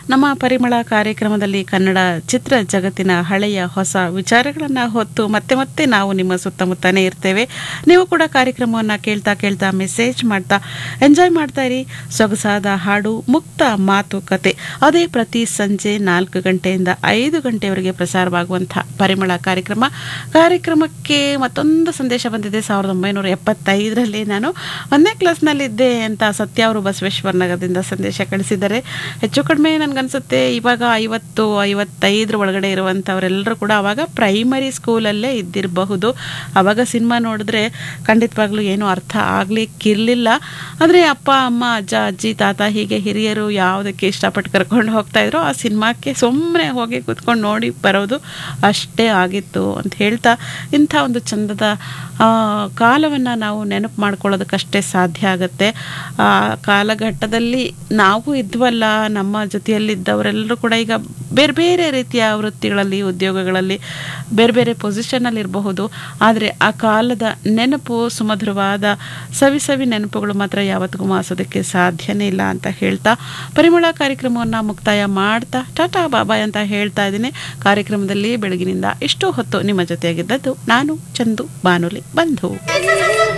ನಮ್ಮ ಪರಿಮಳ ಕಾರ್ಯಕ್ರಮದಲ್ಲಿ ಕನ್ನಡ ಚಿತ್ರ ಜಗತ್ತಿನ ಹಳೆಯ ಹೊಸ ವಿಚಾರಗಳನ್ನು ಹೊತ್ತು ಮತ್ತೆ ಮತ್ತೆ ನಾವು ನಿಮ್ಮ ಸುತ್ತಮುತ್ತನೇ ಇರ್ತೇವೆ ನೀವು ಕೂಡ ಕಾರ್ಯಕ್ರಮವನ್ನು ಕೇಳ್ತಾ ಕೇಳ್ತಾ ಮೆಸೇಜ್ ಮಾಡ್ತಾ ಎಂಜಾಯ್ ಮಾಡ್ತಾ ಇರಿ ಸೊಗಸಾದ ಹಾಡು ಮುಕ್ತ ಮಾತುಕತೆ ಅದೇ ಪ್ರತಿ ಸಂಜೆ ನಾಲ್ಕು ಗಂಟೆಯಿಂದ ಐದು ಗಂಟೆವರೆಗೆ ಪ್ರಸಾರವಾಗುವಂಥ ಪರಿಮಳ ಕಾರ್ಯಕ್ರಮ ಕಾರ್ಯಕ್ರಮಕ್ಕೆ ಮತ್ತೊಂದು ಸಂದೇಶ ಬಂದಿದೆ ಸಾವಿರದ ಒಂಬೈನೂರ ಎಪ್ಪತ್ತೈದರಲ್ಲಿ ನಾನು ಒಂದನೇ ಕ್ಲಾಸ್ನಲ್ಲಿದ್ದೆ ಅಂತ ಸತ್ಯ ಅವರು ಬಸವೇಶ್ವರ ನಗರದಿಂದ ಸಂದೇಶ ಕಳಿಸಿದ್ದಾರೆ ಹೆಚ್ಚು ಕಡಿಮೆ ನನಗನ್ಸುತ್ತೆ ಇವಾಗ ಐವತ್ತು ಐವತ್ತೈದರ ಒಳಗಡೆ ಇರುವಂಥವರೆಲ್ಲರೂ ಕೂಡ ಅವಾಗ ಪ್ರೈಮರಿ ಸ್ಕೂಲಲ್ಲೇ ಇದ್ದಿರಬಹುದು ಅವಾಗ ಸಿನಿಮಾ ನೋಡಿದ್ರೆ ಖಂಡಿತವಾಗ್ಲೂ ಏನೂ ಅರ್ಥ ಆಗಲಿಕ್ಕಿರಲಿಲ್ಲ ಆದರೆ ಅಪ್ಪ ಅಮ್ಮ ಅಜ್ಜ ಅಜ್ಜಿ ತಾತ ಹೀಗೆ ಹಿರಿಯರು ಯಾವುದಕ್ಕೆ ಇಷ್ಟಪಟ್ಟು ಕರ್ಕೊಂಡು ಹೋಗ್ತಾ ಇದ್ರು ಆ ಸಿನಿಮಾಕ್ಕೆ ಸುಮ್ಮನೆ ಹೋಗಿ ಕೂತ್ಕೊಂಡು ನೋಡಿ ಬರೋದು ಅಷ್ಟೇ ಆಗಿತ್ತು ಅಂತ ಹೇಳ್ತಾ ಇಂಥ ಒಂದು ಚಂದದ ಕಾಲವನ್ನು ನಾವು ನೆನಪು ಮಾಡ್ಕೊಳ್ಳೋದಕ್ಕಷ್ಟೇ ಸಾಧ್ಯ ಆಗುತ್ತೆ ಆ ಕಾಲಘಟ್ಟದಲ್ಲಿ ನಾವು ಇದ್ವಲ್ಲ ನಮ್ಮ ಜೊತೆಯಲ್ಲಿದ್ದವರೆಲ್ಲರೂ ಕೂಡ ಈಗ ಬೇರೆ ಬೇರೆ ರೀತಿಯ ವೃತ್ತಿಗಳಲ್ಲಿ ಉದ್ಯೋಗಗಳಲ್ಲಿ ಬೇರೆ ಬೇರೆ ಪೊಸಿಷನಲ್ಲಿ ಇರಬಹುದು ಆದರೆ ಆ ಕಾಲದ ನೆನಪು ಸುಮಧುರವಾದ ಸವಿ ಸವಿ ನೆನಪುಗಳು ಮಾತ್ರ ಯಾವತ್ತಿಗೂ ಮಾಸೋದಕ್ಕೆ ಸಾಧ್ಯನೇ ಇಲ್ಲ ಅಂತ ಹೇಳ್ತಾ ಪರಿಮಳ ಕಾರ್ಯಕ್ರಮವನ್ನು ಮುಕ್ತಾಯ ಮಾಡ್ತಾ ಟಾಟಾ ಬಾಬಾಯ್ ಅಂತ ಹೇಳ್ತಾ ಇದ್ದೀನಿ ಕಾರ್ಯಕ್ರಮದಲ್ಲಿ ಬೆಳಗಿನಿಂದ ಇಷ್ಟು ಹೊತ್ತು ನಿಮ್ಮ ಜೊತೆಯಾಗಿದ್ದದ್ದು ನಾನು ಚಂದು ಬಾನುಲಿ ಬಂಧು